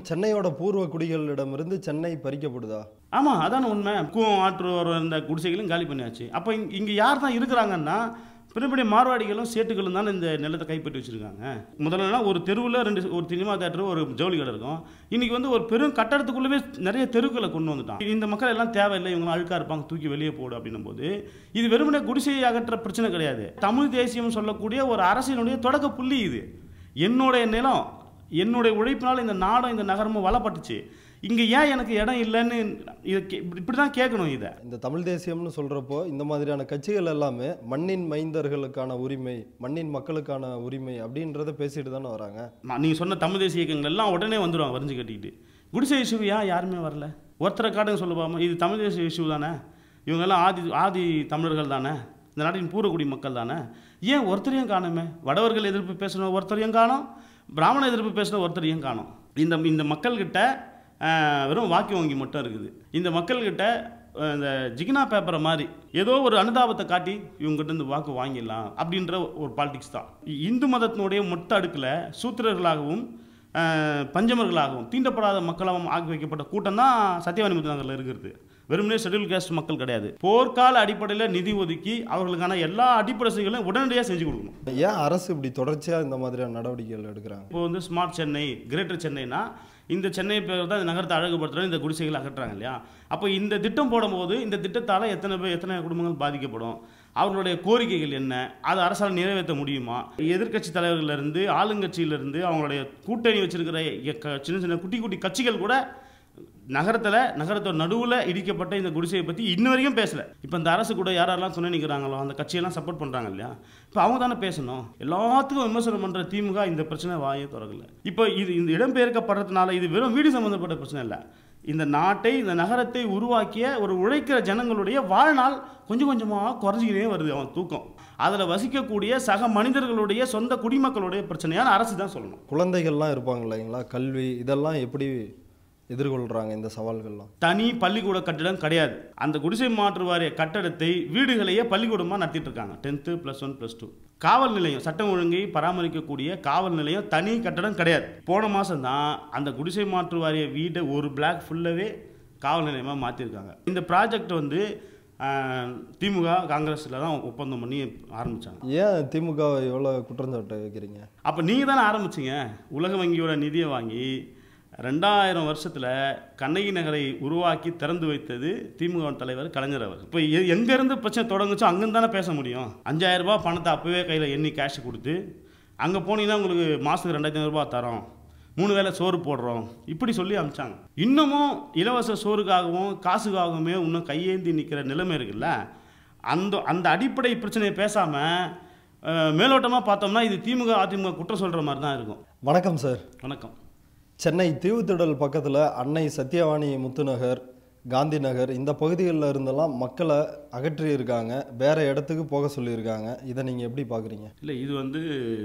சென்னையோட பூர்வ குடிகளிடமிருந்து சென்னை பறிக்கப்படுதா ஆமாம் அதான உண்மை கூவம் ஆற்று வர இந்த குடிசைகளையும் காலி பண்ணியாச்சு அப்போ இங்க இங்கே யார் தான் இருக்கிறாங்கன்னா பெரிய மார்வாடிகளும் சேட்டுகளும் தானே இந்த நிலத்தை கைப்பற்றி வச்சுருக்காங்க முதல்லலாம் ஒரு தெருவில் ரெண்டு ஒரு சினிமா தேட்டர் ஒரு ஜவுளி கடை இருக்கும் இன்றைக்கி வந்து ஒரு பெரும் கட்டடத்துக்குள்ளவே நிறைய தெருக்களை கொண்டு வந்துட்டான் இந்த மக்கள் எல்லாம் தேவையில்லை இவங்க அழுக்காக இருப்பாங்க தூக்கி வெளியே போடு அப்படின்னும் போது இது வெறுமனே குடிசையை அகற்ற பிரச்சனை கிடையாது தமிழ் தேசியம் சொல்லக்கூடிய ஒரு அரசினுடைய தொடக்க புள்ளி இது என்னுடைய நிலம் என்னுடைய உழைப்பினால் இந்த நாடும் இந்த நகரமும் வளப்பட்டுச்சு இங்கே ஏன் எனக்கு இடம் இல்லைன்னு இதை கே- இப்படி தான் கேட்கணும் இதை இந்த தமிழ் தேசியம்னு சொல்றப்போ இந்த மாதிரியான கட்சிகள் எல்லாமே மண்ணின் மைந்தர்களுக்கான உரிமை மண்ணின் மக்களுக்கான உரிமை அப்படின்றத பேசிட்டு தானே வராங்க நீங்கள் சொன்ன தமிழ் தேசிய இயக்கங்கள் எல்லாம் உடனே வந்துடுவாங்க வரிஞ்சு கட்டிக்கிட்டு குடிசை இஷ்யூ ஏன் யாருமே வரல ஒருத்தரை காட்டுங்க சொல்லுவாம இது தமிழ் தேசிய இஷ்யூ தானே இவங்கெல்லாம் ஆதி ஆதி தமிழர்கள் தானே இந்த நாட்டின் பூர்வக்குடி மக்கள் தானே ஏன் ஒருத்தரையும் காணுமே வடவர்கள் எதிர்ப்பு பேசணும் ஒருத்தரையும் காணும் பிராமண எதிர்ப்பு பேசணும் ஒருத்தரையும் காணும் இந்த இந்த மக்கள்கிட்ட ஆஹ், வெறும் வாக்கு வங்கி மட்டும் இருக்குது இந்த மக்கள்கிட்ட அஹ், இந்த ஜிகினா பேப்பரை மாதிரி ஏதோ ஒரு அனுதாபத்தை காட்டி இவங்ககிட்ட இருந்து வாக்கு வாங்கிடலாம் அப்படின்ற ஒரு பாலிடிக்ஸ் தான் இ- இந்து மதத்தினுடைய மொத்த அடுக்கில் சூத்திரர்களாகவும் அஹ், பஞ்சமர்களாகவும் தீண்டப்படாத மக்களாகவும் ஆக்கி வைக்கப்பட்ட கூட்டம் தான் சத்தியவாணி முத்துநகரில் இருக்கிறது வெறுமனே ஷெட்யூல் காஸ்ட் மக்கள் கிடையாது போர்க்கால அடிப்படையில் நிதி ஒதுக்கி அவர்களுக்கான எல்லா அடிப்படை வசதிகளையும் உடனடியாக செஞ்சு கொடுக்கணும் ஏன் அரசு இப்படி தொடர்ச்சியா இந்த மாதிரியான நடவடிக்கைகள் எடுக்கிறாங்க இப்போ வந்து ஸ்மார்ட் சென்னை கிரேட்டர் சென்னைனா இந்த சென்னை பேர் தான் இந்த நகரத்தை அழகுபடுத்துகிற இந்த குடிசைகள் அகற்றுறாங்க இல்லையா அப்போ இந்த திட்டம் போடும்போது இந்த திட்டத்தால் எத்தனை பேர் எத்தனை குடும்பங்கள் பாதிக்கப்படும் அவர்களுடைய கோரிக்கைகள் என்ன அதை அரசால் நிறைவேற்ற முடியுமா எதிர்க்கட்சி தலைவர்களிருந்து ஆளுங்கட்சியிலிருந்து அவங்களுடைய கூட்டணி வச்சிருக்கிற எ- க- சின்ன சின்ன குட்டி குட்டி கட்சிகள் கூட நகரத்தில் நகரத்தோட நடுவில் இடிக்கப்பட்ட இந்த குடிசையை பற்றி இன்ன வரைக்கும் பேசல இப்போ இந்த அரசு கூட யாரெல்லாம் துணை நிற்கிறாங்களோ அந்த கட்சியெல்லாம் சப்போர்ட் பண்ணுறாங்க இல்லையா இப்போ அவங்க தானே பேசணும் எல்லாத்துக்கும் விமர்சனம் பண்ணுற திமுக இந்த பிரச்சனை வாயே திறக்கல இப்போ இது இந்த இடம்பெயர்க்கப்படுறதுனால இது வெறும் வீடு சம்மந்தப்பட்ட பிரச்சனை இல்லை இந்த நாட்டை இந்த நகரத்தை உருவாக்கிய ஒரு உழைக்கிற ஜனங்களுடைய வாழ்நாள் கொஞ்சம் கொஞ்சமாக குறைஞ்சிக்கிட்டே வருது அவன் தூக்கம் அதில் வசிக்கக்கூடிய சக மனிதர்களுடைய சொந்த குடிமக்களுடைய பிரச்சனையான அரசு தான் சொல்லணும் குழந்தைகள்லாம் இருப்பாங்க இல்லைங்களா கல்வி இதெல்லாம் எப்படி எதிர்கொள்றாங்க இந்த சவால்கள்லாம் தனி பள்ளிக்கூட கட்டிடம் கிடையாது அந்த குடிசை மாற்று வாரிய கட்டடத்தை வீடுகளையே பள்ளிக்கூடமாக நடத்திட்டு இருக்காங்க tenth plus one plus two காவல் நிலையம் சட்டம் ஒழுங்கை பராமரிக்கக்கூடிய காவல் நிலையம் தனி கட்டடம் கிடையாது போன மாதம் தான் அந்த குடிசை மாற்று வாரிய வீட்டை ஒரு பிளாக் ஃபுல்லாகவே காவல் நிலையமாக மாற்றிருக்காங்க இந்த ப்ராஜெக்ட் வந்து ஆஹ், திமுக காங்கிரஸில் தான் ஒப்பந்தம் பண்ணி ஆரம்பித்தாங்க ஏன் திமுக எவ்வளோ குற்றச்சாட்டு வைக்கிறீங்க அப்போ நீங்கள் தானே ஆரம்பிச்சிங்க உலக வங்கியோட நிதியை வாங்கி ரெண்டாயிரம் வருஷத்தில் கண்ணகி நகரை உருவாக்கி திறந்து வைத்தது திமுக தலைவர் கலைஞர் அவர் இப்போ எ- எங்கேருந்து பிரச்சனை தொடங்குச்சோ அங்கேருந்து தானே பேச முடியும் அஞ்சாயிரம் ரூபாய் பணத்தை அப்போவே கையில் எண்ணி கேஷ் கொடுத்து அங்கே போனீங்கன்னா உங்களுக்கு மாதத்துக்கு ரெண்டாயிரத்தி ஐநூறுரூபா தரோம் மூணு வேளை சோறு போடுறோம் இப்படி சொல்லி அமிச்சாங்க இன்னமும் இலவச சோறுக்காகவும் காசுக்காகவுமே இன்னும் கையேந்தி நிற்கிற நிலைமை இருக்குல்ல அந்த அந்த அடிப்படை பிரச்சனையை பேசாமல் மேலோட்டமாக பார்த்தோம்னா இது திமுக அதிமுக குற்றம் சொல்கிற மாதிரி தான் இருக்கும் வணக்கம் சார் வணக்கம் சென்னை தீவுத்திடல் பக்கத்தில் அன்னை சத்யவாணி முத்துநகர் காந்தி நகர் இந்த பகுதிகளில் இருந்தெல்லாம் மக்களை அகற்றி இருக்காங்க வேற இடத்துக்கு போக சொல்லியிருக்காங்க இதை நீங்கள் எப்படி பார்க்குறீங்க இல்லை இது வந்து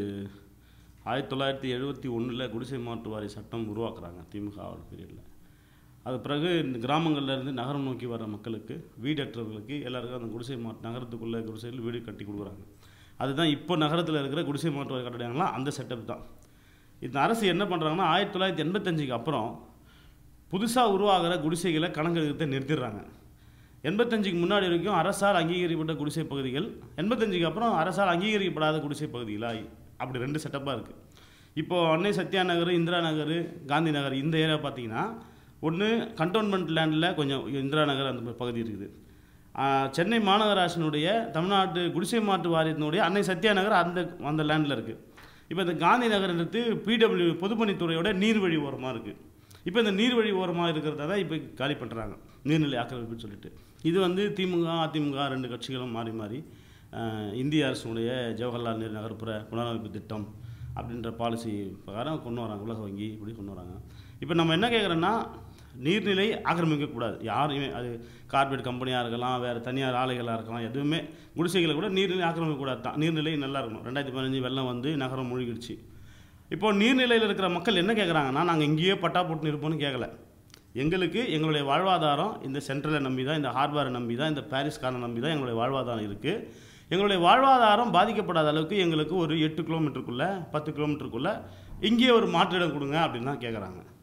ஆயிரத்தி தொள்ளாயிரத்தி எழுபத்தி ஒன்றில் குடிசை மாற்று வாரிய சட்டம் உருவாக்குறாங்க திமுக ஆவல் பீரியடில் அது பிறகு இந்த கிராமங்கள்ல இருந்து நகரம் நோக்கி வர மக்களுக்கு வீடற்றவர்களுக்கு எல்லாருக்கும் அந்த குடிசை மாற்று நகரத்துக்குள்ளே குடிசையில் வீடு கட்டி கொடுக்குறாங்க அதுதான் இப்போ நகரத்தில் இருக்கிற குடிசை மாற்று வாரிய கட்டடங்கள்லாம் அந்த செட்டப் தான் இந்த அரசு என்ன பண்ணுறாங்கன்னா ஆயிரத்தி தொள்ளாயிரத்தி எண்பத்தஞ்சுக்கு அப்புறம் புதுசாக உருவாகிற குடிசைகளை கணக்கெடுக்கத்தை நிறுத்திடுறாங்க எண்பத்தஞ்சுக்கு முன்னாடி வரைக்கும் அரசால் அங்கீகரிக்கப்பட்ட குடிசை பகுதிகள் எண்பத்தஞ்சுக்கு அப்புறம் அரசால் அங்கீகரிக்கப்படாத குடிசை பகுதிகளாக அப்படி ரெண்டு செட்டப்பாக இருக்குது இப்போது அன்னை சத்யா நகர் இந்திரா நகர் காந்தி நகர் இந்த ஏரியா பார்த்தீங்கன்னா ஒன்று கண்டோன்மெண்ட் லேண்டில் கொஞ்சம் இந்திரா நகர் அந்த பகுதி இருக்குது ஆஹ், சென்னை மாநகராட்சியினுடைய தமிழ்நாட்டு குடிசை மாற்று வாரியத்தினுடைய அன்னை சத்யா நகர் அந்த அந்த லேண்டில் இருக்குது இப்போ இந்த காந்தி நகர்ன்றது பிடபிள்யூ பொதுப்பணித்துறையோட நீர்வழி ஓரமாக இருக்குது இப்போ இந்த நீர்வழி ஓரமாக இருக்கிறத தான் இப்போ காலி பண்ணுறாங்க நீர்நிலை ஆக்கிரமிப்புன்னு சொல்லிட்டு இது வந்து திமுக அதிமுக ரெண்டு கட்சிகளும் மாறி மாறி ஆஹ், இந்திய அரசுடைய ஜவஹர்லால் நேரு நகர்ப்புற புனரமைப்பு திட்டம் அப்படின்ற பாலிசி பிரகாரம் கொண்டு வராங்க உலக வங்கி இப்படி கொண்டு வராங்க இப்போ நம்ம என்ன கேட்குறோன்னா நீர்நிலை ஆக்கிரமிக்கக்கூடாது யாருமே அது கார்பரேட் கம்பெனியாக இருக்கலாம் வேறு தனியார் ஆலைகளாக இருக்கலாம் எதுவுமே குடிசைகளை கூட நீர்நிலை ஆக்கிரமிக்கக்கூடாது தான் நீர்நிலை நல்லா இருக்கணும் ரெண்டாயிரத்தி பதினஞ்சு வெள்ளம் வந்து நகரம் மூழ்கிடுச்சு இப்போ நீர்நிலையில் இருக்கிற மக்கள் என்ன கேட்குறாங்கன்னா நாங்கள் இங்கேயே பட்டா போட்டு இருப்போம்னு கேட்கல எங்களுக்கு எங்களுடைய வாழ்வாதாரம் இந்த சென்ட்ரலை நம்பி தான் இந்த ஹார்பரை நம்பி தான் இந்த பாரிஸ் காரை நம்பி தான் எங்களுடைய வாழ்வாதாரம் இருக்குது எங்களுடைய வாழ்வாதாரம் பாதிக்கப்படாத அளவுக்கு எங்களுக்கு ஒரு எட்டு கிலோமீட்டருக்குள்ளே பத்து கிலோமீட்டருக்குள்ளே இங்கேயே ஒரு மாற்றிடம் கொடுங்க அப்படின்னு தான் கேட்குறாங்க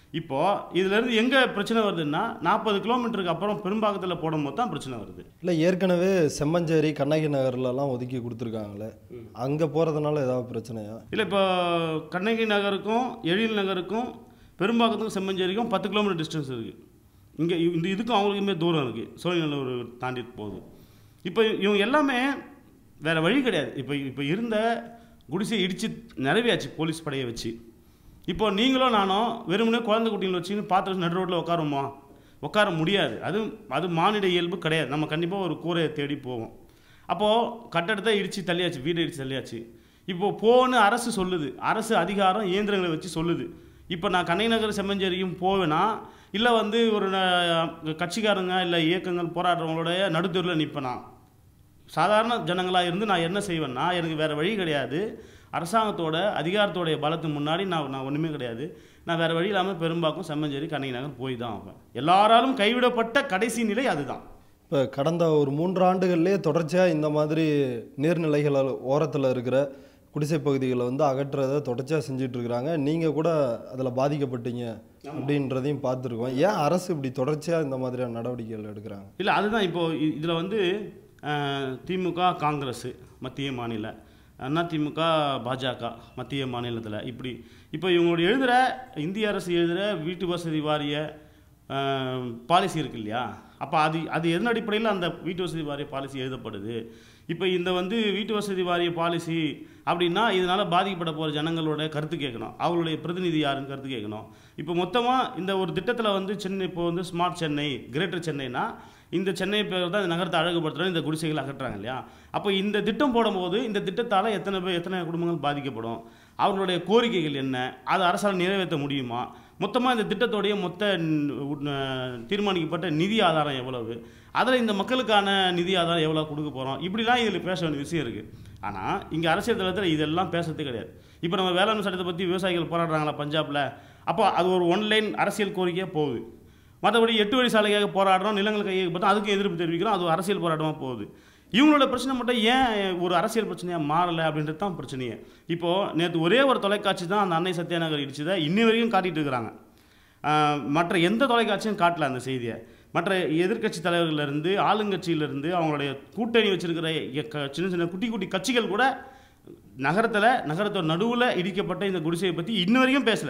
இப்போ இதுலேருந்து எங்கே பிரச்சனை வருதுன்னா நாற்பது கிலோமீட்டருக்கு அப்புறம் பெரும்பாக்கத்தில் போடும்போது தான் பிரச்சனை வருது இல்லை ஏற்கனவே செம்மஞ்சேரி கண்ணகி நகர்லலாம் ஒதுக்கி கொடுத்துருக்காங்களே அங்கே போகிறதுனால ஏதாவது பிரச்சனையா இல்லை இப்போ கண்ணகி நகருக்கும் எழில் நகருக்கும் பெரும்பாக்கத்துக்கும் செம்மஞ்சேரிக்கும் பத்து கிலோமீட்டர் டிஸ்டன்ஸ் இருக்குது இங்கே இந்த இதுக்கும் அவங்களுக்குமே தூரம் இருக்குது சோழிநல்லூர் தாண்டி போகுது இப்போ இவங்க எல்லாமே வேறு வழி கிடையாது இப்போ இப்போ இருந்த குடிசை இடித்து நிறைவேயாச்சு போலீஸ் படையை வச்சு இப்போ நீங்களும் நானும் வெறுமனே குழந்தை குட்டிங்களை வச்சுன்னு பார்த்து நடு ரோட்டில் உட்காருமா உட்கார முடியாது அது அது மானிட இயல்பு கிடையாது நம்ம கண்டிப்பாக ஒரு கூரையை தேடி போவோம் அப்போது கட்டடத்தை இடித்து தள்ளியாச்சு வீடு இடித்து தள்ளியாச்சு இப்போ போன்னு அரசு சொல்லுது அரசு அதிகாரம் இயந்திரங்களை வச்சு சொல்லுது இப்போ நான் கண்ணகி நகர் செம்மஞ்சேரியும் போவேனா இல்லை வந்து ஒரு ந- கட்சிக்காரங்க இல்லை இயக்கங்கள் போராடுறவங்களுடைய நடுத்தூரில் நிற்பேனா சாதாரண ஜனங்களாக இருந்து நான் என்ன செய்வேன்னா எனக்கு வேறு வழி கிடையாது அரசாங்கத்தோட அதிகாரத்தோடைய பலத்துக்கு முன்னாடி நான் நான் ஒன்றுமே கிடையாது நான் வேறு வழி இல்லாமல் பெரும்பாக்கும் செம்மஞ்சேரி கண்ணகி நகர் போய் தான் ஆவேன் எல்லாராலும் கைவிடப்பட்ட கடைசி நிலை அதுதான் இப்போ கடந்த ஒரு மூன்று ஆண்டுகள்லேயே தொடர்ச்சியாக இந்த மாதிரி நீர்நிலைகள் ஓரத்தில் இருக்கிற குடிசை பகுதிகளை வந்து அகற்றுறதை தொடர்ச்சியாக செஞ்சுட்டு இருக்கிறாங்க நீங்கள் கூட அதில் பாதிக்கப்பட்டீங்க அப்படின்றதையும் பார்த்துருக்கோம் ஏன் அரசு இப்படி தொடர்ச்சியாக இந்த மாதிரியான நடவடிக்கைகள் எடுக்கிறாங்க இல்லை அதுதான் இப்போது இதில் வந்து அஹ், திமுக காங்கிரஸ் மத்திய மாநில அண்ணா திமுக பாஜக மத்திய மாநிலத்தில் இப்படி இப்போ இவங்களோட எழுதுகிற இந்திய அரசு எழுதுகிற வீட்டு வசதி வாரிய பாலிசி இருக்கு இல்லையா அப்போ அது அது எதன் அடிப்படையில் அந்த வீட்டு வசதி வாரிய பாலிசி எழுதப்படுது இப்போ இந்த வந்து வீட்டு வசதி வாரிய பாலிசி அப்படின்னா இதனால் பாதிக்கப்பட போகிற ஜனங்களோட கருத்து கேட்கணும் அவங்களுடைய பிரதிநிதி யாருன்னு கருத்து கேட்கணும் இப்போ மொத்தமாக இந்த ஒரு திட்டத்தில் வந்து சென்னை இப்போ வந்து ஸ்மார்ட் சென்னை கிரேட்டர் சென்னைனா இந்த சென்னை பேர் தான் இந்த நகரத்தை அழகுபடுத்துகிறோம் இந்த குடிசைகளை அகற்றுறாங்க இல்லையா அப்போ இந்த திட்டம் போடும்போது இந்த திட்டத்தால் எத்தனை பேர் எத்தனை குடும்பங்கள் பாதிக்கப்படும் அவர்களுடைய கோரிக்கைகள் என்ன அதை அரசால் நிறைவேற்ற முடியுமா மொத்தமாக இந்த திட்டத்தோடைய மொத்த ந- உட்- தீர்மானிக்கப்பட்ட நிதி ஆதாரம் எவ்வளவு அதில் இந்த மக்களுக்கான நிதி ஆதாரம் எவ்வளோ கொடுக்க போகிறோம் இப்படிலாம் இதில் பேச வேண்டிய விஷயம் இருக்குது ஆனால் இங்கே அரசியல் தளத்தில் இதெல்லாம் பேசுறதே கிடையாது இப்போ நம்ம வேளாண் சட்டத்தை பற்றி விவசாயிகள் போராடுறாங்களா பஞ்சாபில் அப்போ அது ஒரு ஒன்லைன் அரசியல் கோரிக்கையாக போகுது மற்றபடி எட்டு வழி சாலைக்காக போராடுறோம் நிலங்கள் கையகப்பட்டோம் அதுக்கு எதிர்ப்பு தெரிவிக்கிறோம் அது அரசியல் போராட்டமாக போகுது இவங்களோட பிரச்சனை மட்டும் ஏன் ஒரு அரசியல் பிரச்சனையாக மாறலை அப்படின்றது தான் பிரச்சனையே இப்போது நேற்று ஒரே ஒரு தொலைக்காட்சி தான் அந்த அன்னை சத்யாநகர் இடிச்சதை இன்னி வரைக்கும் காட்டிட்டு இருக்கிறாங்க ஆஹ் மற்ற எந்த தொலைக்காட்சியும் காட்டல அந்த செய்தியை மற்ற எதிர்க்கட்சி தலைவர்களிருந்து ஆளுங்கட்சியிலிருந்து அவங்களுடைய கூட்டணி வச்சிருக்கிற எ- க- சின்ன சின்ன குட்டி குட்டி கட்சிகள் கூட நகரத்தில் நகரத்தோட நடுவில் இடிக்கப்பட்ட இந்த குடிசையை பற்றி இன்ன வரைக்கும் பேசலை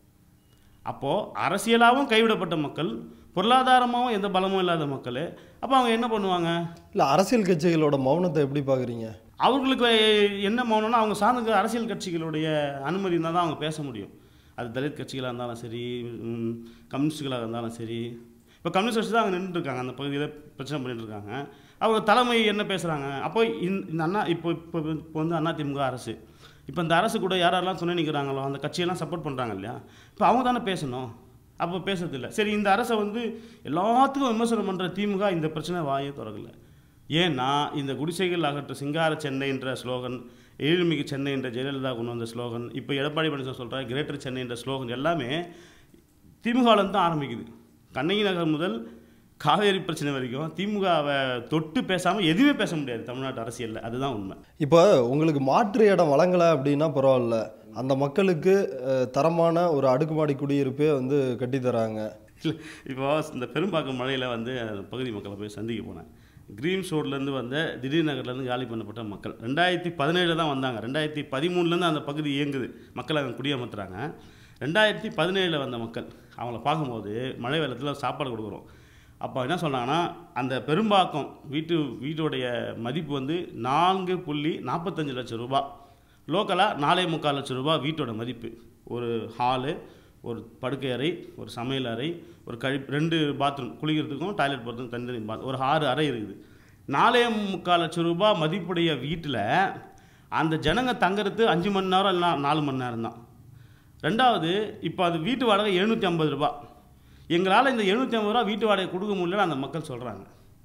அப்போது அரசியலாகவும் கைவிடப்பட்ட மக்கள் பொருளாதாரமாகவும் எந்த பலமும் இல்லாத மக்கள் அப்போ அவங்க என்ன பண்ணுவாங்க இல்லை அரசியல் கட்சிகளோட மௌனத்தை எப்படி பார்க்குறீங்க அவர்களுக்கு என்ன மௌனம்னா அவங்க சார்ந்த அரசியல் கட்சிகளுடைய அனுமதி இருந்தால் தான் அவங்க பேச முடியும் அது தலித் கட்சிகளாக இருந்தாலும் சரி ம், கம்யூனிஸ்டுகளாக இருந்தாலும் சரி இப்போ கம்யூனிஸ்ட் கட்சி தான் அங்கே நின்றுட்டு இருக்காங்க அந்த பகுதியில் பிரச்சனை பண்ணிட்டு இருக்காங்க அவங்க தலைமை என்ன பேசுகிறாங்க அப்போ இந்த இந்த அண்ணா இப்போ இப்போ இப்போ வந்து அண்ணா திமுக அரசு இப்போ இந்த அரசு கூட யாரெல்லாம் துணை நிற்கிறாங்களோ அந்த கட்சியெல்லாம் சப்போர்ட் பண்ணுறாங்க இல்லையா இப்போ அவங்க தானே பேசணும் அப்போ பேசுறதில்ல சரி இந்த அரசை வந்து எல்லாத்துக்கும் விமர்சனம் பண்ணுற திமுக இந்த பிரச்சனை வாயே திறக்கல ஏன்னா இந்த குடிசைகள் அகற்ற சிங்கார சென்னைன்ற ஸ்லோகன் எழில்மிகு சென்னை என்ற ஜெயலலிதா கொண்டு வந்த ஸ்லோகன் இப்போ எடப்பாடி பழனிசாமி சொல்கிற கிரேட்டர் சென்னை என்ற ஸ்லோகன் எல்லாமே திமுகலேருந்து தான் ஆரம்பிக்குது கண்ணகி நகர் முதல் காவேரி பிரச்சனை வரைக்கும் திமுகவை தொட்டு பேசாமல் எதுவுமே பேச முடியாது தமிழ்நாட்டு அரசியலில் அதுதான் உண்மை இப்போ உங்களுக்கு மாற்று இடம் வழங்கலை அப்படின்னா பரவாயில்ல அந்த மக்களுக்கு அஹ், தரமான ஒரு அடுக்குமாடி குடியிருப்பே வந்து கட்டித் தராங்க இல்ல, இப்போ இந்த பெரும்பாக்கம் மழையில் வந்து அந்த பகுதி மக்களை போய் சந்திக்க போனேன் கிரீம்ஸ் ரோட்லேருந்து வந்த திடீர் நகர்லேருந்து காலி பண்ணப்பட்ட மக்கள் ரெண்டாயிரத்தி பதினேழில் தான் வந்தாங்க ரெண்டாயிரத்தி பதிமூணுலேருந்து அந்த பகுதி இயங்குது மக்கள் அங்கே குடியமர்த்துறாங்க ரெண்டாயிரத்தி பதினேழில் வந்த மக்கள் அவங்கள பார்க்கும்போது மழை வெள்ளத்தில் சாப்பாடு கொடுக்குறோம் அப்போ என்ன சொன்னாங்கன்னா அந்த பெரும்பாக்கம் வீட்டு வீட்டுடைய மதிப்பு வந்து நான்கு புள்ளி நாற்பத்தஞ்சு லட்சம் ரூபாய் லோக்கலாக நாலே முக்கால் லட்சம் ரூபாய் வீட்டோட மதிப்பு ஒரு ஹாலு ஒரு படுக்கை அறை ஒரு சமையல் அறை ஒரு கழி ரெண்டு பாத்ரூம் குளிக்கிறதுக்கும் டாய்லெட் போகிறதுக்கும் தனித்தனி பாத் ஒரு ஆறு அறை இருக்குது நாலே முக்கால் லட்சம் ரூபாய் மதிப்புடைய வீட்டில் அந்த ஜனங்க தங்குறது அஞ்சு மணி நேரம் இல்லை நாலு மணி நேரம் தான் ரெண்டாவது இப்போ அது வீட்டு வாடகை எழுநூற்றி ஐம்பது ரூபா எங்களால் இந்த எழுநூற்றி ஐம்பது ரூபா வீட்டு வாடகை கொடுக்க முடியலன்னு அந்த மக்கள் சொல்கிறாங்க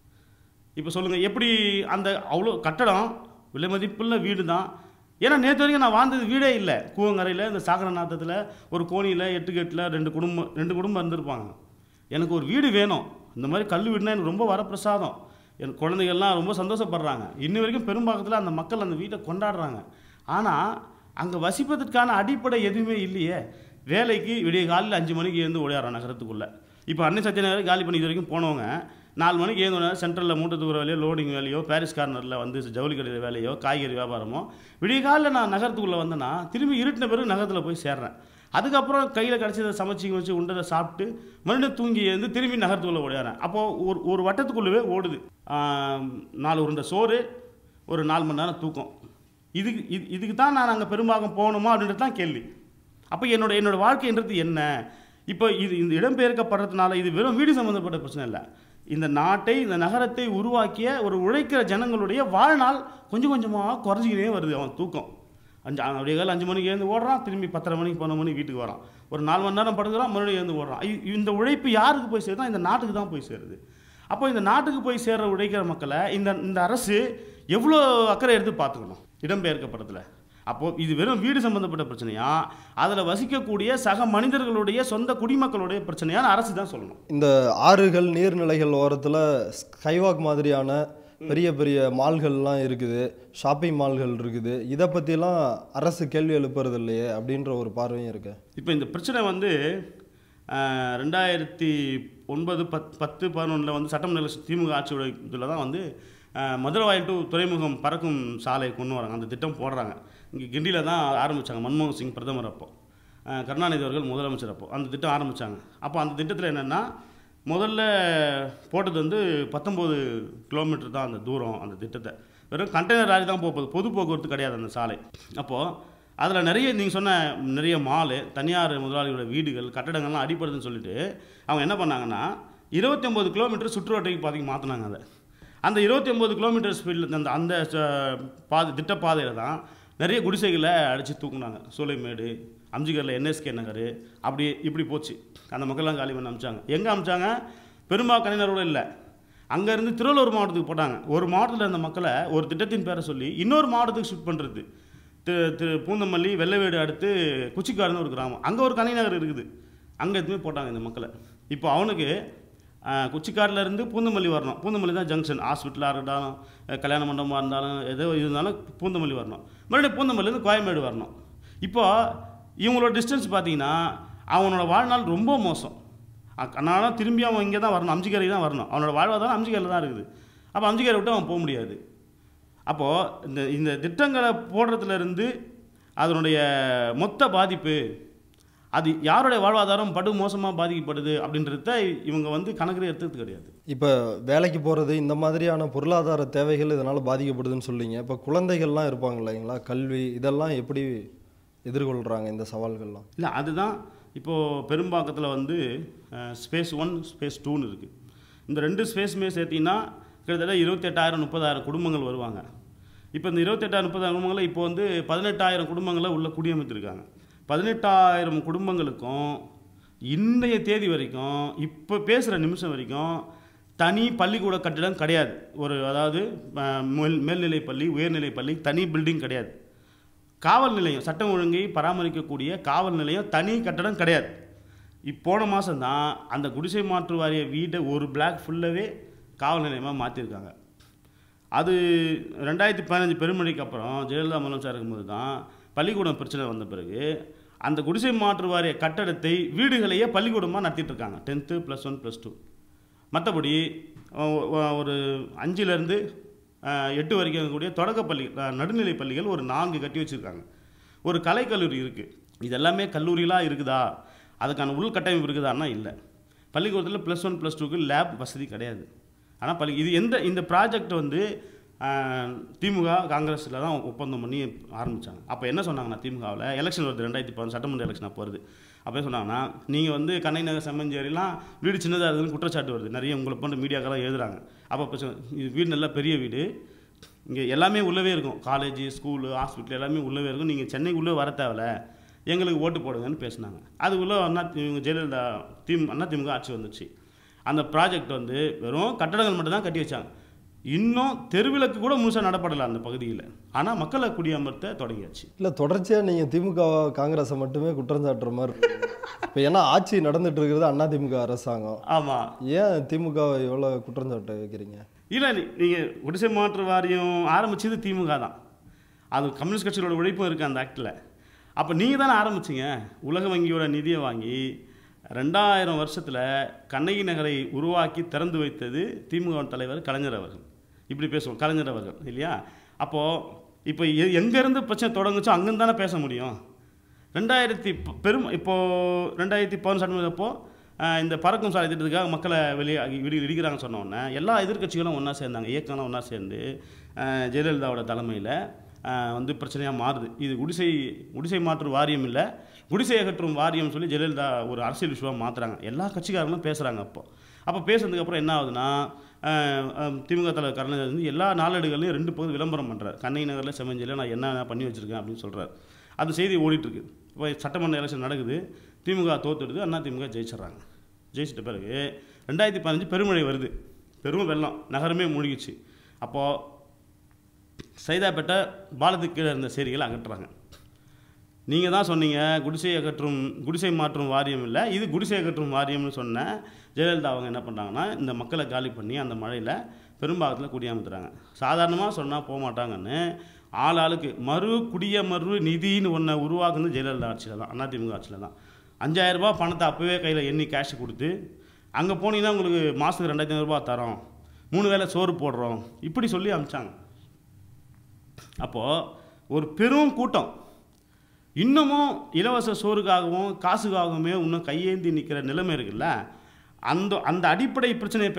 இப்போ சொல்லுங்கள் எப்படி அந்த அவ்வளோ கட்டடம் விலை மதிப்புள்ள வீடு தான் ஏன்னா நேற்று வரைக்கும் நான் வாழ்ந்தது வீடே இல்லை கூவங்கரையில் இந்த சாகர நாத்தத்தில் ஒரு கோணியில் எட்டு கெட்டில் ரெண்டு குடும்பம் ரெண்டு குடும்பம் இருந்திருப்பாங்க எனக்கு ஒரு வீடு வேணும் இந்த மாதிரி கல் வீடுனா எனக்கு ரொம்ப வரப்பிரசாதம் என் குழந்தைகள்லாம் ரொம்ப சந்தோஷப்படுறாங்க இன்னி வரைக்கும் பெரும்பாக்கத்தில் அந்த மக்கள் அந்த வீட்டை கொண்டாடுறாங்க ஆனால் அங்கே வசிப்பதற்கான அடிப்படை எதுவுமே இல்லையே வேலைக்கு விடிய காலையில் அஞ்சு மணிக்கு எழுந்து ஓடியாடுறான் நகரத்துக்குள்ளே இப்போ அன்னை சத்தியநகர் காலி பண்ணி இது வரைக்கும் போனவங்க நாலு மணிக்கு ஏழுந்தோடனே சென்ட்ரலில் மூட்டை தூர வேலையோ லோடிங் வேலையோ பாரிஸ் கார்னரில் வந்து ஜவுளி கடையில் வேலையோ காய்கறி வியாபாரமோ விடிய காலையில் நான் நகரத்துக்குள்ளே வந்தேன்னா திரும்பி இருட்டின பிறகு நகரத்தில் போய் சேர்றேன் அதுக்கப்புறம் கையில் கிடச்சதை சமைச்சி வச்சு உண்டதை சாப்பிட்டு மறுபடியும் தூங்கி எழுந்து திரும்பி நகரத்துக்குள்ளே ஓடியாரேன் அப்போது ஒரு ஒரு வட்டத்துக்குள்ளவே ஓடுது ஆம், நாலு உருண்டை சோறு ஒரு நாலு மணி நேரம் தூக்கம் இதுக்கு இது இதுக்கு தான் நான் அங்கே பெரும்பாகம் போகணுமா அப்படின்றது தான் கேள்வி அப்போ என்னோட என்னோட வாழ்க்கைன்றது என்ன இப்போ இது இந்த இடம்பெயர்க்கப்படுறதுனால இது வெறும் வீடு சம்மந்தப்பட்ட பிரச்சனை இல்லை இந்த நாட்டை இந்த நகரத்தை உருவாக்கிய ஒரு உழைக்கிற ஜனங்களுடைய வாழ்நாள் கொஞ்சம் கொஞ்சமாக குறைஞ்சிக்கிட்டே வருது அவன் தூக்கம் அஞ்சு அப்படியே காலை அஞ்சு மணிக்கு எழுந்து ஓடுறான் திரும்பி பத்தரை மணிக்கு பன்னெண்டு மணிக்கு வீட்டுக்கு வரான் ஒரு நாலு மணி நேரம் படுக்கிறான் மறுபடியும் எழுந்து ஓடுறான் இ- இந்த உழைப்பு யாருக்கு போய் சேருதா இந்த நாட்டுக்கு தான் போய் சேருது அப்போ இந்த நாட்டுக்கு போய் சேர்ற உழைக்கிற மக்களை இந்த இந்த அரசு எவ்வளோ அக்கறை எடுத்து பார்த்துக்கணும் இடம்பெயர்க்கப்படுறதுல அப்போது இது வெறும் வீடு சம்மந்தப்பட்ட பிரச்சனையா அதில் வசிக்கக்கூடிய சக மனிதர்களுடைய சொந்த குடிமக்களுடைய பிரச்சனையான்னு அரசு தான் சொல்லணும் இந்த ஆறுகள் நீர்நிலைகள் ஓரத்தில் ஸ்கைவாக் மாதிரியான பெரிய பெரிய மால்கள்லாம் இருக்குது ஷாப்பிங் மால்கள் இருக்குது இதை பற்றிலாம் அரசு கேள்வி எழுப்புறது இல்லையே அப்படின்ற ஒரு பார்வையும் இருக்கு இப்போ இந்த பிரச்சனை வந்து ஆஹ், ரெண்டாயிரத்தி ஒன்பது பத் பத்து பதினொன்றில் வந்து சட்டமன்ற திமுக ஆட்சியோட இதில் தான் வந்து ஆஹ், மதுரவாயல் டு துறைமுகம் பறக்கும் சாலை கொண்டு வராங்க அந்த திட்டம் போடுறாங்க இங்கே கிண்டியில் தான் ஆரம்பித்தாங்க மன்மோகன் சிங் பிரதமர் அப்போ ஆஹ், கருணாநிதி அவர்கள் முதலமைச்சர் அப்போ அந்த திட்டம் ஆரம்பித்தாங்க அப்போ அந்த திட்டத்தில் என்னென்னா முதல்ல போட்டது வந்து பத்தொம்போது கிலோமீட்டர் தான் அந்த தூரம் அந்த திட்டத்தை வெறும் கண்டெய்னர் லாரி தான் போகுது பொது போக்குவரத்து கிடையாது அந்த சாலை அப்போது அதில் நிறைய நீங்கள் சொன்ன நிறைய மாலு தனியார் முதலாளிகளோட வீடுகள் கட்டடங்கள்லாம் அடிப்படுதுன்னு சொல்லிட்டு அவங்க என்ன பண்ணாங்கன்னா இருபத்தி ஒம்பது கிலோமீட்டர் சுற்றுவட்டைக்கு பாதைக்கு மாற்றினாங்க அதை அந்த இருபத்தி ஒம்பது கிலோமீட்டர் ஸ்பீடில் அந்த அந்த ச- பாதை திட்டப்பாதையில் தான் நிறைய குடிசைகளை அடித்து தூக்குனாங்க சூளைமேடு அம்ஜிகரில் என்எஸ்கே நகர் அப்படி இப்படி போச்சு அந்த மக்கள்லாம் காலி பண்ணி அமிச்சாங்க எங்கே அமிச்சாங்க பெருமா கலைஞரோட இல்லை அங்கேருந்து திருவள்ளூர் மாவட்டத்துக்கு போட்டாங்க ஒரு மாவட்டத்தில் இருந்த மக்களை ஒரு திட்டத்தின் பேரை சொல்லி இன்னொரு மாவட்டத்துக்கு ஷிஃப்ட் பண்ணுறது திரு திரு பூந்தமல்லி வெள்ளவேடு அடுத்து குச்சிக்காடுன்னு ஒரு கிராமம் அங்கே ஒரு கனி நகர் இருக்குது அங்கே எதுவுமே போட்டாங்க இந்த மக்களை இப்போ அவனுக்கு ஆஹ், குச்சிக்காடுல இருந்து பூந்தமல்லி வரணும் பூந்தமல்லி தான் ஜங்ஷன் ஹாஸ்பிட்டலாக இருந்தாலும் அஹ், கல்யாண மண்டபமாக இருந்தாலும் எதோ இருந்தாலும் பூந்தமல்லி வரணும் மறுபடியும் பூந்தமல்லிலேருந்து கோயம்பேடு வரணும் இப்போ இவங்களோட டிஸ்டன்ஸ் பார்த்தீங்கன்னா அவனோட வாழ்நாள் ரொம்ப மோசம் அதனால திரும்பி அவன் இங்கே தான் வரணும் அம்ஜிக்கரை தான் வரணும் அவனோட வாழ்வாதாரம் அம்ஜிக்கரில் தான் இருக்குது அப்போ அம்ஜிக்கரை விட்டு அவன் போக முடியாது அப்போது இந்த இந்த திட்டங்களை போடுறதுல இருந்து அதனுடைய மொத்த பாதிப்பு அது யாருடைய வாழ்வாதாரம் படு மோசமாக பாதிக்கப்படுது அப்படின்றத இவங்க வந்து கணக்கில் எடுத்துக்கிறது கிடையாது இப்போ வேலைக்கு போகிறது இந்த மாதிரியான பொருளாதார தேவைகள் இதனால் பாதிக்கப்படுதுன்னு சொல்லிங்க இப்போ குழந்தைகள்லாம் இருப்பாங்க இல்லைங்களா கல்வி இதெல்லாம் எப்படி எதிர்கொள்கிறாங்க இந்த சவால்கள்லாம் இல்லை அதுதான் இப்போது பெரும்பாக்கத்தில் வந்து ஸ்பேஸ் ஒன் ஸ்பேஸ் டூன்னு இருக்குது இந்த ரெண்டு ஸ்பேஸுமே சேர்த்திங்கன்னா கிட்டத்தட்ட இருபத்தெட்டாயிரம் முப்பதாயிரம் குடும்பங்கள் வருவாங்க இப்போ இந்த இருபத்தெட்டாயிரம் முப்பதாயிரம் குடும்பங்களை இப்போ வந்து பதினெட்டாயிரம் குடும்பங்களை உள்ள குடியமைத்திருக்காங்க பதினெட்டாயிரம் குடும்பங்களுக்கும் இன்றைய தேதி வரைக்கும் இப்போ பேசுகிற நிமிஷம் வரைக்கும் தனி பள்ளிக்கூட கட்டிடம் கிடையாது ஒரு அதாவது அஹ், மேல் மேல்நிலைப் பள்ளி உயர்நிலைப் பள்ளி தனி பில்டிங் கிடையாது காவல் நிலையம் சட்டம் ஒழுங்கை பராமரிக்கக்கூடிய காவல் நிலையம் தனி கட்டடம் கிடையாது இப் போன மாதம் தான் அந்த குடிசை மாற்று வாரிய வீட்டை ஒரு பிளாக் ஃபுல்லாகவே காவல் நிலையமாக மாற்றிருக்காங்க அது ரெண்டாயிரத்தி பதினஞ்சு பெருமழைக்கு அப்புறம் ஜெயலலிதா முதலமைச்சர் இருக்கும்போது தான் பள்ளிக்கூடம் பிரச்சனை வந்த பிறகு அந்த குடிசை மாற்று வாரிய கட்டடத்தை வீடுகளையே பள்ளிக்கூடமாக நடத்திட்டு இருக்காங்க tenth plus one plus two மற்றபடி அஹ், ஒ- ஒரு அஞ்சுலேருந்து எட்டு வரைக்கும் இருக்கக்கூடிய தொடக்கப்பள்ளி அஹ், நடுநிலை பள்ளிகள் ஒரு நான்கு கட்டி வச்சுருக்காங்க ஒரு கலைக்கல்லூரி இருக்குது இது எல்லாமே கல்லூரிலாம் இருக்குதா அதுக்கான உள்கட்டமைப்பு இருக்குதான்னா இல்லை பள்ளிக்கூடத்தில் ப்ளஸ் ஒன் ப்ளஸ் டூக்கு லேப் வசதி கிடையாது ஆனால் பள்ளி இது எந்த இந்த ப்ராஜெக்ட் வந்து அஹ், திமுக காங்கிரஸில் தான் ஒப்பந்தம் பண்ணி ஆரம்பித்தாங்க அப்போ என்ன சொன்னாங்கன்னா திமுகவில் எலெக்ஷன் வருது ரெண்டாயிரத்தி பதினொன்று சட்டமன்ற எலெக்ஷன் அப்போ வருது அப்போ என்ன சொன்னாங்கன்னா நீங்கள் வந்து கண்ணை நகர் செம்மஞ்சேரிலாம் வீடு சின்னதாக இருக்குதுன்னு குற்றச்சாட்டு வருது நிறைய உங்களை போன்ற மீடியாக்கெல்லாம் எழுதுறாங்க அப்போ பிரச்சனை இது வீடு நல்ல பெரிய வீடு இங்கே எல்லாமே உள்ளவே இருக்கும் காலேஜ் ஸ்கூலு ஹாஸ்பிட்டல் எல்லாமே உள்ளவே இருக்கும் நீங்கள் சென்னைக்கு உள்ளே வர தேவையில்ல எங்களுக்கு ஓட்டு போடுங்கன்னு பேசினாங்க அதுக்குள்ளே அண்ணா இவங்க ஜெயலலிதா திம் அண்ணா திமுக ஆட்சி வந்துச்சு அந்த ப்ராஜெக்ட் வந்து வெறும் கட்டடங்கள் மட்டும் தான் கட்டி வச்சாங்க இன்னும் தெருவிளக்கு கூட முழுசாக நடப்படலை அந்த பகுதியில் ஆனால் மக்களை குடியமர்த்த தொடங்கியாச்சு இல்லை தொடர்ச்சியாக நீங்கள் திமுக காங்கிரஸை மட்டுமே குற்றம் சாட்டுற மாதிரி இப்போ ஏன்னா ஆட்சி நடந்துட்டு இருக்கிறது அண்ணா திமுக அரசாங்கம் ஆமாம் ஏன் திமுக எவ்வளோ குற்றம் சாட்ட வைக்கிறீங்க இல்லை நீங்கள் குடிசை மாற்று வாரியம் ஆரம்பிச்சது திமுக தான் அது கம்யூனிஸ்ட் கட்சிகளோட உழைப்பும் இருக்குது அந்த ஆக்டில் அப்போ நீங்கள் தானே ஆரம்பிச்சீங்க உலக வங்கியோட நிதியை வாங்கி ரெண்டாயிரம் வருஷத்தில் கண்ணகி நகரை உருவாக்கி திறந்து வைத்தது திமுக தலைவர் கலைஞர் அவர்கள் இப்படி பேசுவோம் கலைஞர் அவர்கள் இல்லையா அப்போது இப்போ எ- எங்கேருந்து பிரச்சனை தொடங்குச்சோ அங்கேருந்து தானே பேச முடியும் ரெண்டாயிரத்தி ப- பெரும் இப்போது ரெண்டாயிரத்தி பதினொன்று சட்டமன்றப்போ இந்த பறக்கும் சாலை திட்டத்துக்காக மக்களை வெளியே இடி இடிக்கிறாங்கன்னு சொன்ன உடனே எல்லா எதிர்க்கட்சிகளும் ஒன்றா சேர்ந்தாங்க இயக்கங்களும் ஒன்றா சேர்ந்து அஹ், ஜெயலலிதாவோட தலைமையில் வந்து பிரச்சனையாக மாறுது இது குடிசை குடிசை மாற்று வாரியம் இல்லை குடிசை அகற்றும் வாரியம் சொல்லி ஜெயலலிதா ஒரு அரசியல் விஷயமாக மாற்றுறாங்க எல்லா கட்சிக்காரங்களும் பேசுகிறாங்க அப்போ அப்போ பேசுனதுக்கப்புறம் என்ன ஆகுதுன்னா அஹ், அஹ், திமுக தலைவர் கருணாநிதி வந்து எல்லா நாளேடுகளையும் ரெண்டு பகுதி விளம்பரம் பண்ணுறாரு கண்ணகி நகரில் செம்மஞ்சேரியில் நான் என்ன பண்ணி வச்சுருக்கேன் அப்படின்னு சொல்கிறார் அந்த செய்தி ஓடிட்டுருக்கு இப்போ சட்டமன்ற எலெக்ஷன் நடக்குது திமுக தோத்துடுது அண்ணா திமுக ஜெயிச்சிடுறாங்க ஜெயிச்சிட்ட பிறகு ரெண்டாயிரத்தி பதினஞ்சு பெருமழை வருது பெரும் வெள்ளம் நகரமே மூழ்கிச்சு அப்போது சைதாப்பேட்டை பாலத்துக்கு கீழே இருந்த சேரிகளை அகற்றுறாங்க நீங்கள் தான் சொன்னீங்க குடிசை அகற்றும் குடிசை மாற்றும் வாரியம் இல்லை இது குடிசை அகற்றும் வாரியம்னு சொன்ன ஜெயலலிதா அவங்க என்ன பண்ணுறாங்கன்னா இந்த மக்களை காலி பண்ணி அந்த மழையில் பெரும்பாகத்தில் குடியமர்த்துறாங்க சாதாரணமாக சொன்னால் போக மாட்டாங்கன்னு ஆள் ஆளுக்கு மறு குடிய மறு நிதின்னு ஒன்றை உருவாக்குனது ஜெயலலிதா ஆட்சியில் தான் அதிமுக ஆட்சியில் தான் அஞ்சாயிரம் ரூபாய் பணத்தை அப்போவே கையில் எண்ணி கேஷ் கொடுத்து அங்கே போனீங்கன்னா உங்களுக்கு மாதத்துக்கு ரெண்டாயிரத்தி ஐநூறுரூபா தரோம் மூணு வேளை சோறு போடுறோம் இப்படி சொல்லி அனுப்பிச்சாங்க அப்போது ஒரு பெரும் கூட்டம் இன்னமும் இலவச சோறுக்காகவும் காசுக்காகவுமே இன்னும் கையேந்தி நிற்கிற நிலைமை இருக்குல்ல அந்த அந்த அடிப்படை பிரச்சனையை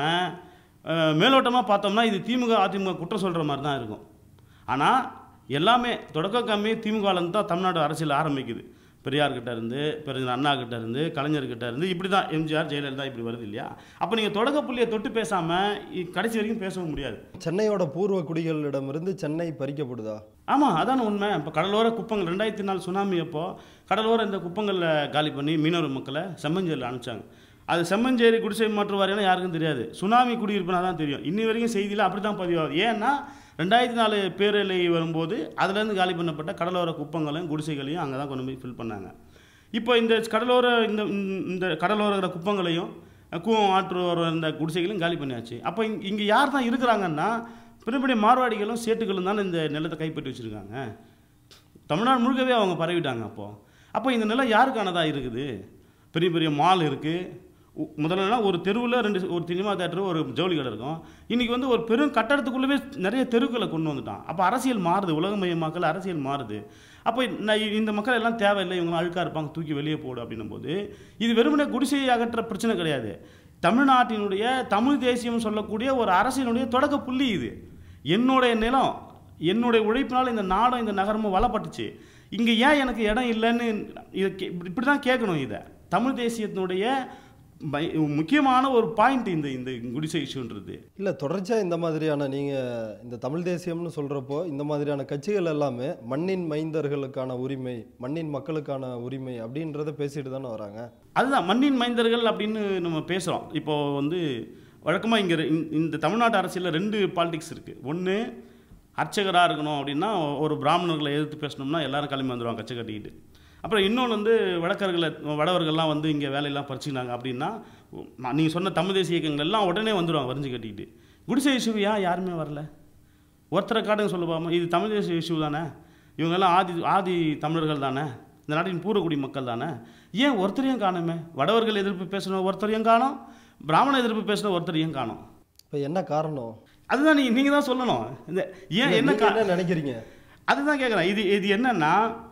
பேசாமல் மேலோட்டமாக பார்த்தோம்னா இது திமுக அதிமுக குற்றம் சொல்கிற மாதிரி தான் இருக்கும் ஆனால் எல்லாமே தொடக்க கம்மி திமுகலேருந்து தான் தமிழ்நாடு அரசியல் ஆரம்பிக்குது பெரியார் கிட்ட இருந்து பெருஞ்சர் அண்ணா கிட்ட இருந்து கலைஞர் கிட்ட இருந்து இப்படி தான் எம்ஜிஆர் ஜெயலலிதா இப்படி வருது இல்லையா அப்போ நீங்கள் தொடக்க புள்ளியை தொட்டு பேசாமல் கடைசி வரைக்கும் பேசவும் முடியாது சென்னையோட பூர்வ குடிகளிடமிருந்து சென்னை பறிக்கப்படுதா ஆமாம் அதான உண்மை இப்போ கடலோர குப்பங்கள் ரெண்டாயிரத்தி நாலு சுனாமி அப்போ கடலோர இந்த குப்பங்களில் காலி பண்ணி மீனவர் மக்களை செம்மஞ்சேரியில் அனுப்பிச்சாங்க அது செம்மஞ்சேரி குடிசை மாற்று வாரியம்னா யாருக்கும் தெரியாது சுனாமி குடியிருப்புனா தான் தெரியும் இன்னி வரைக்கும் செய்தியில் அப்படி தான் பதிவாகுது ஏன்னா ரெண்டாயிரத்தி நாலு பேரலை வரும்போது அதுலேருந்து காலி பண்ணப்பட்ட கடலோர குப்பங்களையும் குடிசைகளையும் அங்கே தான் கொண்டு போய் ஃபில் பண்ணாங்க இப்போ இந்த கடலோர இந்த இந்த கடலோர குப்பங்களையும் கூவம் ஆற்றோர இந்த குடிசைகளையும் காலி பண்ணியாச்சு அப்போ இங்கே யார் தான் இருக்கிறாங்கன்னா பெரிய பெரிய மார்வாடிகளும் சேட்டுகளும் தானே இந்த நிலத்தை கைப்பற்றி வச்சுருக்காங்க தமிழ்நாடு முழுக்கவே அவங்க பரவிட்டாங்க அப்போது அப்போ இந்த நிலம் யாருக்கானதாக இருக்குது பெரிய பெரிய மால் இருக்குது முதல்லனா ஒரு தெருவில் ரெண்டு ஒரு சினிமா தேட்டர் ஒரு ஜவுளி கடை இருக்கும் இன்றைக்கி வந்து ஒரு பெரும் கட்டடத்துக்குள்ளவே நிறைய தெருக்களை கொண்டு வந்துட்டான் அப்போ அரசியல் மாறுது உலகமயமாக்கல் அரசியல் மாறுது அப்போ நான் இந்த மக்கள் எல்லாம் தேவையில்லை இவங்க அழுக்காக இருப்பாங்க தூக்கி வெளியே போடு அப்படின்னும் போது இது வெறுமனே குடிசையை அகற்ற பிரச்சனை கிடையாது தமிழ்நாட்டினுடைய தமிழ் தேசியம் சொல்லக்கூடிய ஒரு அரசியலுடைய தொடக்க புள்ளி இது என்னுடைய நிலம் என்னுடைய உழைப்பினால் இந்த நாடும் இந்த நகரமும் வளப்பட்டுச்சு இங்கே ஏன் எனக்கு இடம் இல்லைன்னு இதை கே- இப்படி தான் கேட்கணும் இதை தமிழ் தேசியத்தினுடைய பை- முக்கியமான ஒரு பாயிண்ட் இந்த இந்த குடிசை இஷ்யூன்றது இல்லை தொடர்ச்சியாக இந்த மாதிரியான நீங்கள் இந்த தமிழ் தேசியம்னு சொல்கிறப்போ இந்த மாதிரியான கட்சிகள் எல்லாமே மண்ணின் மைந்தர்களுக்கான உரிமை மண்ணின் மக்களுக்கான உரிமை அப்படின்றத பேசிட்டு தானே வராங்க அதுதான் மண்ணின் மைந்தர்கள் அப்படின்னு நம்ம பேசுகிறோம் இப்போ வந்து வழக்கமாக இங்கே இந்த தமிழ்நாட்டு அரசியலில் ரெண்டு பாலிடிக்ஸ் இருக்குது ஒன்று அர்ச்சகராக இருக்கணும் அப்படின்னா ஒரு பிராமணர்களை எதிர்த்து பேசணும்னா எல்லாரும் கிளம்பி வந்துடுவாங்க கச்சை கட்டிக்கிட்டு அப்புறம் இன்னொன்று வந்து வடக்கர்களை வடவர்கள்லாம் வந்து இங்கே வேலையெல்லாம் பறிச்சுக்கினாங்க அப்படின்னா நீங்கள் சொன்ன தமிழ் தேசிய இயக்கங்கள் எல்லாம் உடனே வந்துடுவாங்க வரிஞ்சு கட்டிக்கிட்டு குடிசை இஷ்யூ ஏன் யாருமே வரல ஒருத்தரை காட்டுங்க சொல்லுவாமா இது தமிழ் தேசிய இஷ்யூ தானே இவங்கெல்லாம் ஆதி ஆதி தமிழர்கள் தானே இந்த நாட்டின் பூர்வக்குடி மக்கள் தானே ஏன் ஒருத்தரையும் காணுமே வடவர்கள் எதிர்ப்பு பேசணும் ஒருத்தரையும் காணோம் பிராமண எதிர்ப்பு பேசணும் ஒருத்தரையும் காணோம் இப்போ என்ன காரணம் அதுதான் நீங்கள் நீங்கள் தான் சொல்லணும் இந்த ஏன் என்ன நீங்க கா என்ன நினைக்கிறீங்க அதுதான் கேட்குறேன் இது இது என்னன்னா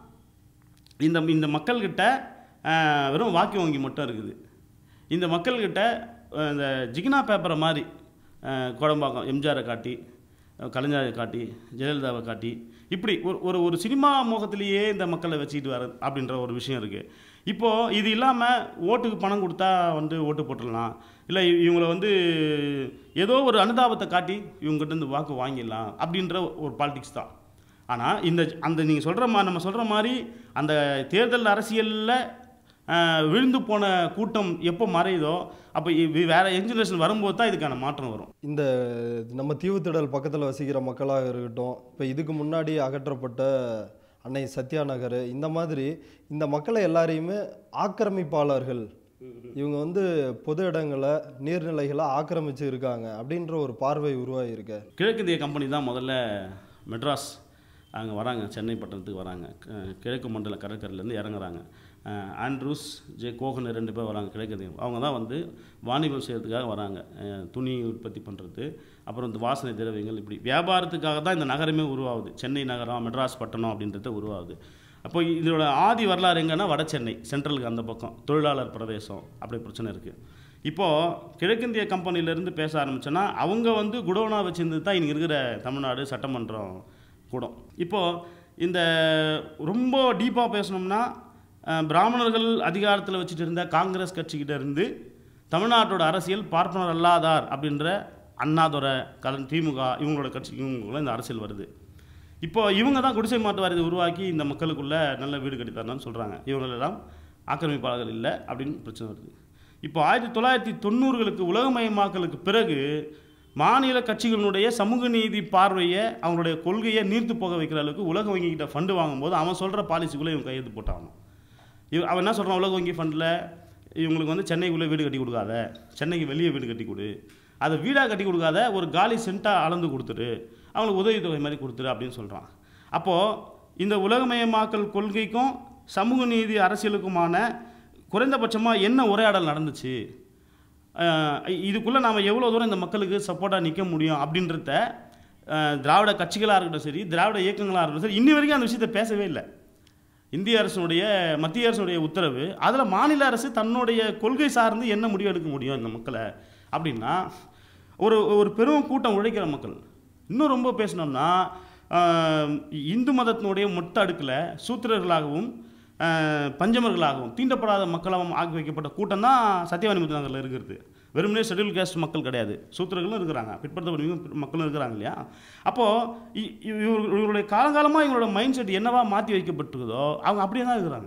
இந்த இந்த மக்கள்கிட்ட ஆஹ், வெறும் வாக்கு வங்கி மட்டும் இருக்குது இந்த மக்கள்கிட்ட ஆஹ், இந்த ஜிகினா பேப்பரை மாதிரி ஆஹ், கோடம்பாக்கம் எம்ஜிஆரை காட்டி ஆஹ், கலைஞரை காட்டி ஜெயலலிதாவை காட்டி இப்படி ஒரு ஒரு ஒரு சினிமா முகத்திலேயே இந்த மக்களை வச்சுக்கிட்டு வர அப்படின்ற ஒரு விஷயம் இருக்குது இப்போது இது இல்லாமல் ஓட்டுக்கு பணம் கொடுத்தா வந்து ஓட்டு போட்டுடலாம் இல்லை இவங்களை வந்து ஏதோ ஒரு அனுதாபத்தை காட்டி இவங்ககிட்ட இருந்து வாக்கு வாங்கிடலாம் அப்படின்ற ஒரு பாலிடிக்ஸ் தான் ஆனால் இந்த அந்த நீங்கள் சொல்கிற மாதிரி நம்ம சொல்கிற மாதிரி அந்த தேர்தல் அரசியலில் விழுந்து போன கூட்டம் எப்போ மறையுதோ அப்போ வேற ஜெனரேஷன் வரும்போது தான் இதுக்கான மாற்றம் வரும் இந்த நம்ம தீவுத்திடல் பக்கத்தில் வசிக்கிற மக்களாக இருக்கட்டும் இப்போ இதுக்கு முன்னாடி அகற்றப்பட்ட அன்னை சத்யா நகர் இந்த மாதிரி இந்த மக்களை எல்லாரையுமே ஆக்கிரமிப்பாளர்கள் இவங்க வந்து பொது இடங்களை நீர்நிலைகளை ஆக்கிரமிச்சு இருக்காங்க அப்படின்ற ஒரு பார்வை உருவாகி இருக்கு கிழக்கிந்திய கம்பெனி தான் முதல்ல மெட்ராஸ் அங்கே வராங்க சென்னை பட்டணத்துக்கு வராங்க க- கிழக்கு மண்டல கடற்கரையிலேருந்து இறங்குறாங்க அஹ் ஆண்ட்ரூஸ் ஜே கோகன் ரெண்டு பேர் வராங்க கிழக்கு அவங்க தான் வந்து வாணிபம் செய்கிறதுக்காக வராங்க அஹ் துணி உற்பத்தி பண்ணுறது அப்புறம் இந்த வாசனை திரவியங்கள் இப்படி வியாபாரத்துக்காக தான் இந்த நகரமே உருவாகுது சென்னை நகரம் மெட்ராஸ் பட்டணம் அப்படின்றது உருவாகுது அப்போ இதோட ஆதி வரலாறு எங்கன்னா வட சென்னை சென்ட்ரலுக்கு அந்த பக்கம் தொழிலாளர் பிரதேசம் அப்படி பிரச்சனை இருக்குது இப்போது கிழக்கிந்திய கம்பெனிலேருந்து பேச ஆரம்பிச்சோன்னா அவங்க வந்து குடோனாக வச்சிருந்தது தான் இன்றைக்கி இருக்கிற தமிழ்நாடு சட்டமன்றம் கூடம் இப்போது இந்த ரொம்ப டீப்பாக பேசணும்னா அஹ், பிராமணர்கள் அதிகாரத்தில் வச்சுட்டு இருந்த காங்கிரஸ் கட்சிக்கிட்ட இருந்து தமிழ்நாட்டோட அரசியல் பார்ப்பனர் அல்லாதார் அப்படின்ற அண்ணாதுரை கலன் திமுக இவங்களோட கட்சி இவங்களுக்குள்ள இந்த அரசியல் வருது இப்போ இவங்க தான் குடிசை மாட்டு வாரியத்தை உருவாக்கி இந்த மக்களுக்குள்ள நல்ல வீடு கட்டி தரணும்னு சொல்கிறாங்க இவங்களெல்லாம் ஆக்கிரமிப்பாளர்கள் இல்லை அப்படின்னு பிரச்சனை வருது இப்போ ஆயிரத்தி தொள்ளாயிரத்தி தொண்ணூறுகளுக்கு உலகமயமாக்கலுக்கு பிறகு மாநில கட்சிகளினுடைய சமூக நீதி பார்வையை அவங்களுடைய கொள்கையை நீர்த்து போக வைக்கிற அளவுக்கு உலக வங்கிக்கிட்ட ஃபண்டு வாங்கும்போது அவன் சொல்கிற பாலிசிக்குள்ளே இவங்க கையெழுத்து போட்டாகணும் இவ அவன் என்ன சொல்கிறான் உலக வங்கி ஃபண்டில் இவங்களுக்கு வந்து சென்னைக்குள்ளே வீடு கட்டி கொடுக்காத சென்னைக்கு வெளியே வீடு கட்டி கொடு அதை வீடாக கட்டி கொடுக்காத ஒரு காலி சென்ட்டாக அளந்து கொடுத்துரு அவங்களுக்கு உதவித்தொகை மாதிரி கொடுத்துரு அப்படின்னு சொல்கிறான் அப்போது இந்த உலகமயமாக்கல் கொள்கைக்கும் சமூக நீதி அரசியலுக்குமான குறைந்தபட்சமாக என்ன உரையாடல் நடந்துச்சு இதுக்குள்ளே நாம் எவ்வளோ தூரம் இந்த மக்களுக்கு சப்போர்ட்டாக நிற்க முடியும் அப்படின்றத அஹ், திராவிட கட்சிகளாக இருக்கட்டும் சரி திராவிட இயக்கங்களாக இருக்கட்டும் சரி இன்னி வரைக்கும் அந்த விஷயத்தை பேசவே இல்லை இந்திய அரசினுடைய மத்திய அரசினுடைய உத்தரவு அதில் மாநில அரசு தன்னுடைய கொள்கை சார்ந்து என்ன முடிவு எடுக்க முடியும் இந்த மக்களை அப்படின்னா ஒரு ஒரு பெரும் கூட்டம் உழைக்கிற மக்கள் இன்னும் ரொம்ப பேசணும்னா ஆஹ், இந்து மதத்தினுடைய மொத்த அடுக்கில் சூத்திரர்களாகவும் ஆஹ், பஞ்சமர்களாகவும் தீண்டப்படாத மக்களாகவும் ஆக்கி வைக்கப்பட்ட கூட்டம் தான் சத்தியவாணி நகரில் இருக்கிறது வெறுமனே ஷெட்யூல் கேஸ்ட் மக்கள் கிடையாது சூத்திரர்களும் இருக்கிறாங்க பிற்படுத்தப்பட்ட மக்களும் இருக்கிறாங்க இல்லையா அப்போது இவர்களுடைய காலங்காலமாக இவங்களோட மைண்ட் செட் என்னவா மாற்றி வைக்கப்பட்டிருக்குதோ அவங்க அப்படியே தான் இருக்கிறாங்க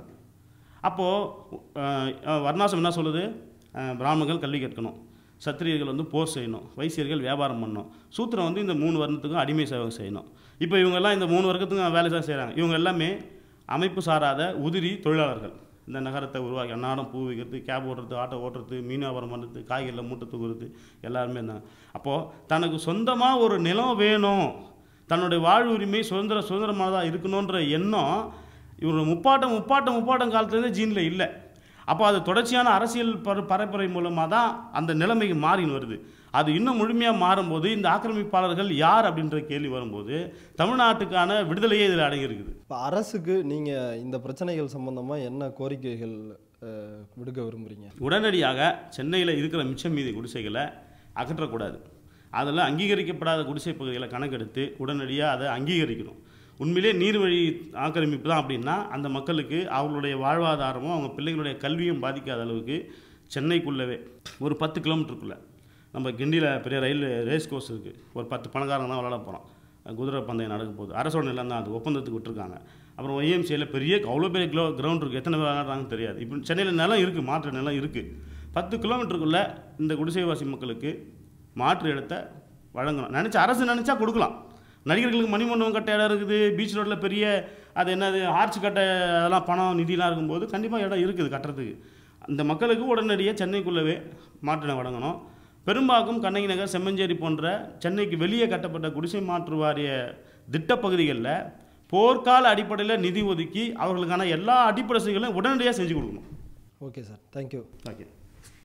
அப்போது வர்ணாசம் என்ன சொல்லுது அஹ், பிராமணர்கள் கல்வி கற்கணும் சத்திரியர்கள் வந்து போர் செய்யணும் வைசியர்கள் வியாபாரம் பண்ணணும் சூத்திரம் வந்து இந்த மூணு வருடத்துக்கும் அடிமை சேவை செய்யணும் இப்போ இவங்கெல்லாம் இந்த மூணு வர்க்கத்துக்கும் வேலை தான் செய்கிறாங்க இவங்க எல்லாமே அமைப்பு சாராத உதிரி தொழிலாளர்கள் இந்த நகரத்தை உருவாக்கி அன்னாடம் பூ வைக்கிறது கேப் ஓட்டுறது ஆட்டோ ஓட்டுறது மீன் வியாபாரம் பண்ணுறது காய்கறியில் மூட்டை தூக்குறது எல்லாருமே இருந்தாங்க அப்போது தனக்கு சொந்தமாக ஒரு நிலம் வேணும் தன்னுடைய வாழ்வு உரிமை சுதந்திர சுதந்திரமானதாக இருக்கணுன்ற எண்ணம் இவரோட முப்பாட்டம் முப்பாட்டம் முப்பாட்டம் காலத்துலேருந்தே ஜீனில் இல்லை அப்போ அது தொடர்ச்சியான அரசியல் பர பரப்புரை மூலமாக தான் அந்த நிலைமைக்கு மாறின்னு வருது அது இன்னும் முழுமையாக மாறும்போது இந்த ஆக்கிரமிப்பாளர்கள் யார் அப்படின்ற கேள்வி வரும்போது தமிழ்நாட்டுக்கான விடுதலையே இதில் அடங்கியிருக்குது இப்போ அரசுக்கு நீங்கள் இந்த பிரச்சனைகள் சம்பந்தமாக என்ன கோரிக்கைகள் அஹ், விடுக்க விரும்புகிறீங்க உடனடியாக சென்னையில் இருக்கிற மிச்சம் மீதி குடிசைகளை அகற்றக்கூடாது அதில் அங்கீகரிக்கப்படாத குடிசை பகுதிகளை கணக்கெடுத்து உடனடியாக அதை அங்கீகரிக்கணும் உண்மையிலே நீர்வழி ஆக்கிரமிப்பு தான் அப்படின்னா அந்த மக்களுக்கு அவங்களுடைய வாழ்வாதாரமும் அவங்க பிள்ளைகளுடைய கல்வியும் பாதிக்காத அளவுக்கு சென்னைக்குள்ளவே ஒரு பத்து கிலோமீட்டருக்குள்ளே நம்ம கிண்டியில் பெரிய ரயில் ரேஸ் கோர்ஸ் இருக்குது ஒரு பத்து பணக்காரங்க தான் விளாட போகிறோம் குதிரை பந்தயம் நடக்க போகுது அரசோட நிலம் தான் அது ஒப்பந்தத்துக்கு விட்டுருக்காங்க அப்புறம் ஒய்எம்சியில் பெரிய அவ்வளோ பெரிய கிலோ கிரவுண்ட் இருக்குது எத்தனை பேர் விளாட்றாங்கன்னு தெரியாது இப்போ சென்னையில் நிலம் இருக்குது மாற்று நிலம் இருக்குது பத்து கிலோமீட்டருக்குள்ளே இந்த குடிசைவாசி மக்களுக்கு மாற்று இடத்தை வழங்கணும் நினச்சா அரசு நினச்சா கொடுக்கலாம் நடிகர்களுக்கு மணிமண்டபம் கட்ட இடம் இருக்குது பீச் ரோட்டில் பெரிய அது என்னது ஆர்ச் கட்ட அதெல்லாம் பணம் நிதிலாம் இருக்கும்போது கண்டிப்பாக இடம் இருக்குது கட்டுறதுக்கு அந்த மக்களுக்கு உடனடியாக சென்னைக்குள்ளவே மாற்று இடம் வழங்கணும் பெரும்பாக்கம் கண்ணகி நகர் செம்மஞ்சேரி போன்ற சென்னைக்கு வெளியே கட்டப்பட்ட குடிசை மாற்று வாரிய திட்டப்பகுதிகளில் போர்க்கால அடிப்படையில் நிதி ஒதுக்கி அவர்களுக்கான எல்லா அடிப்படை வசதிகளையும் உடனடியாக செஞ்சு கொடுக்கணும் ஓகே சார் தேங்க்யூ ஓகே